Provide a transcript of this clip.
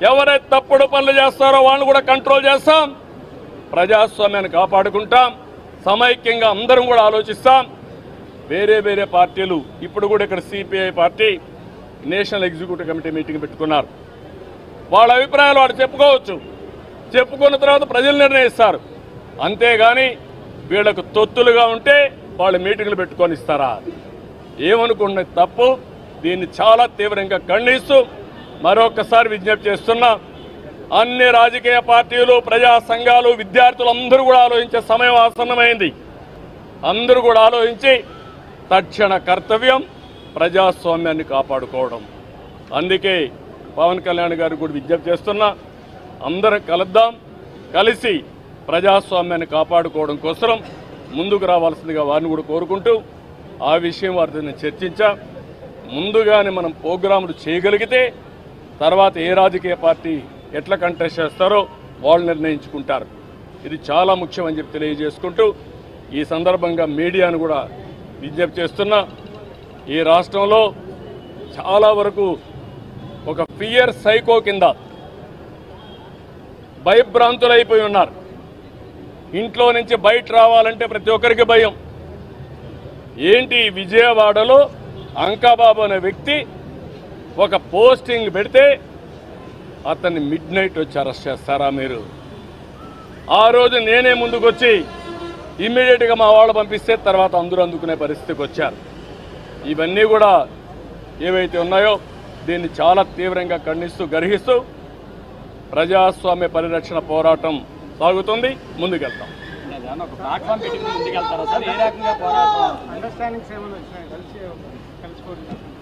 ఎవరైతే తప్పుడు పనులు చేస్తారో వాళ్ళని కూడా కంట్రోల్ చేస్తాం ప్రజాస్వామ్యాన్ని కాపాడుకుంటాం సమైక్యంగా అందరం కూడా ఆలోచిస్తాం వేరే వేరే పార్టీలు ఇప్పుడు కూడా ఇక్కడ CPI party national executive committee meeting పెట్టుకున్నారు వాళ్ళ అభిప్రాయాలు వాడు చెప్పుకోవచ్చు చెప్పుకున్న తర్వాత ప్రజలు నిర్ణయిస్తారు అంతేగాని వీళ్ళకు తొత్తులుగా ఉంటే వాళ్ళు మీటింగ్లు పెట్టుకొని ఇస్తారా ఏమనుకున్న తప్పు దీన్ని చాలా తీవ్రంగా ఖండిస్తూ మరొకసారి విజ్ఞప్తి చేస్తున్నా అన్ని రాజకీయ పార్టీలు ప్రజా సంఘాలు విద్యార్థులు అందరూ కూడా ఆలోచించే సమయం ఆసన్నమైంది అందరూ కూడా ఆలోచించి తక్షణ కర్తవ్యం ప్రజాస్వామ్యాన్ని కాపాడుకోవడం అందుకే పవన్ కళ్యాణ్ గారు కూడా విజ్ఞప్తి చేస్తున్నా అందరం కలుద్దాం కలిసి ప్రజాస్వామ్యాన్ని కాపాడుకోవడం కోసం ముందుకు రావాల్సిందిగా వారిని కూడా కోరుకుంటూ ఆ విషయం వారితో నేను చర్చించా ముందుగానే మనం ప్రోగ్రాములు చేయగలిగితే తర్వాత ఏ రాజకీయ పార్టీ ఎట్లా కంటెస్ట్ చేస్తారో వాళ్ళు నిర్ణయించుకుంటారు ఇది చాలా ముఖ్యమని చెప్పి తెలియజేసుకుంటూ ఈ సందర్భంగా మీడియాను కూడా విజ్ఞప్తి చేస్తున్నా ఈ రాష్ట్రంలో చాలా వరకు ఒక ఫియర్ సైకో కింద భయభ్రాంతులైపోయి ఉన్నారు ఇంట్లో నుంచి బయట రావాలంటే ప్రతి ఒక్కరికి భయం ఏంటి విజయవాడలో అంకాబాబు అనే వ్యక్తి ఒక పోస్టింగ్ పెడితే అతన్ని మిడ్ నైట్ వచ్చి అరెస్ట్ చేస్తారా మీరు ఆ రోజు నేనే ముందుకు వచ్చి ఇమ్మీడియట్గా మా వాళ్ళు పంపిస్తే తర్వాత అందరూ అందుకునే పరిస్థితికి వచ్చారు ఇవన్నీ కూడా ఏవైతే ఉన్నాయో దీన్ని చాలా తీవ్రంగా ఖండిస్తూ గర్హిస్తూ ప్రజాస్వామ్య పరిరక్షణ పోరాటం సాగుతుంది ముందుకెళ్తాం ఏదైనా ఒక ప్లాట్ఫామ్ పెట్టుకుని ముందుకెళ్తారా సార్ ఏ రకంగా పోరాటం అండర్స్టాండింగ్స్ ఏమైనా వచ్చినాయి కలిసి కలిసిపోతుంది